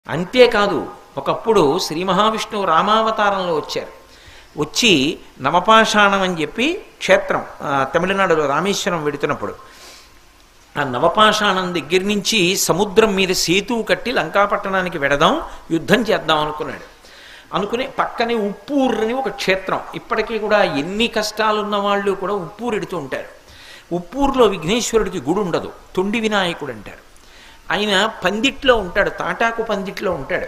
అంతేకాదు ఒకప్పుడు శ్రీ మహావిష్ణువు రామావతారంలో వచ్చారు వచ్చి నవపాషాణం అని చెప్పి క్షేత్రం ఆ, తమిళనాడులో రామేశ్వరం వెడుతున్నప్పుడు ఆ నవపాషాణం దగ్గర నుంచి సముద్రం మీద సేతువు కట్టి లంకాపట్టణానికి వెడదాం యుద్ధం చేద్దాం అనుకున్నాడు అనుకుని పక్కనే ఉప్పూరు అని ఒక క్షేత్రం ఇప్పటికీ కూడా ఎన్ని కష్టాలున్న వాళ్ళు కూడా ఉప్పూరు ఎడుతూ ఉంటారు ఉప్పూరులో విఘ్నేశ్వరుడికి గుడి ఉండదు తొండి వినాయకుడు అంటారు ఆయన పందిట్లో ఉంటాడు తాటాకు పందిట్లో ఉంటాడు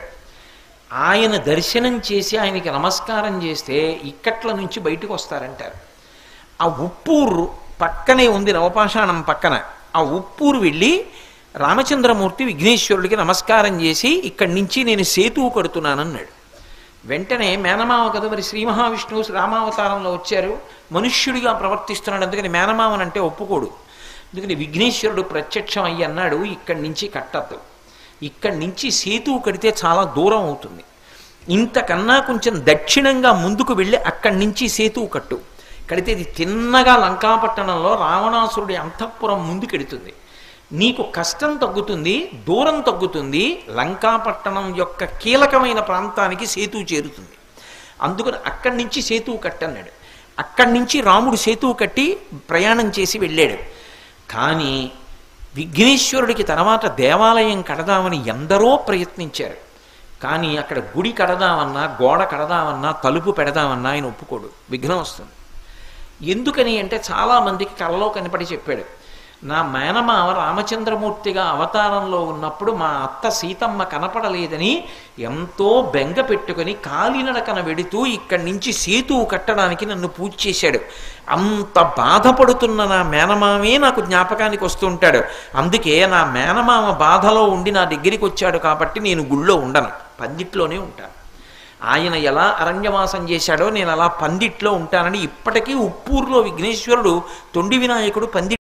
ఆయన దర్శనం చేసి ఆయనకి నమస్కారం చేస్తే ఇక్కట్ల నుంచి బయటకు వస్తారంటారు ఆ ఉప్పూరు పక్కనే ఉంది నవపాషాణం పక్కన ఆ ఉప్పూరు వెళ్ళి రామచంద్రమూర్తి విఘ్నేశ్వరుడికి నమస్కారం చేసి ఇక్కడి నుంచి నేను సేతువు కడుతున్నానన్నాడు వెంటనే మేనమావ కదా మరి శ్రీ మహావిష్ణువు రామావతారంలో వచ్చారు మనుష్యుడిగా ప్రవర్తిస్తున్నాడు అందుకని మేనమావనంటే ఒప్పుకోడు అందుకని విఘ్నేశ్వరుడు ప్రత్యక్షం అయ్యి అన్నాడు ఇక్కడి నుంచి కట్టద్దు ఇక్కడి నుంచి సేతువు కడితే చాలా దూరం అవుతుంది ఇంతకన్నా కొంచెం దక్షిణంగా ముందుకు వెళ్ళి అక్కడి నుంచి సేతువు కట్టు కడితే ఇది తిన్నగా లంకాపట్టణంలో రావణాసురుడి అంతఃపురం ముందుకెడుతుంది నీకు కష్టం తగ్గుతుంది దూరం తగ్గుతుంది లంకాపట్టణం యొక్క కీలకమైన ప్రాంతానికి సేతువు చేరుతుంది అందుకని అక్కడి నుంచి సేతువు కట్టన్నాడు అక్కడి నుంచి రాముడు సేతువు కట్టి ప్రయాణం చేసి వెళ్ళాడు కానీ విఘ్నేశ్వరుడికి తర్వాత దేవాలయం కడదామని ఎందరో ప్రయత్నించారు కానీ అక్కడ గుడి కడదామన్నా గోడ కడదామన్నా తలుపు పెడదామన్నా ఆయన ఒప్పుకోడు విఘ్నం వస్తుంది ఎందుకని అంటే చాలామందికి కలలో కనపడి చెప్పాడు నా మేనమావ రామచంద్రమూర్తిగా అవతారంలో ఉన్నప్పుడు మా అత్త సీతమ్మ కనపడలేదని ఎంతో బెంగ పెట్టుకుని కాలినడకన వెడుతూ ఇక్కడి నుంచి సేతువు కట్టడానికి నన్ను పూజ చేశాడు అంత బాధపడుతున్న నా మేనమామే నాకు జ్ఞాపకానికి వస్తుంటాడు అందుకే నా మేనమామ బాధలో ఉండి నా దగ్గరికి వచ్చాడు కాబట్టి నేను గుళ్ళో ఉండను పందిట్లోనే ఉంటాను ఆయన ఎలా అరణ్యవాసం చేశాడో నేను అలా పందిట్లో ఉంటానని ఇప్పటికీ ఉప్పూరులో విఘ్నేశ్వరుడు తొండి వినాయకుడు పంది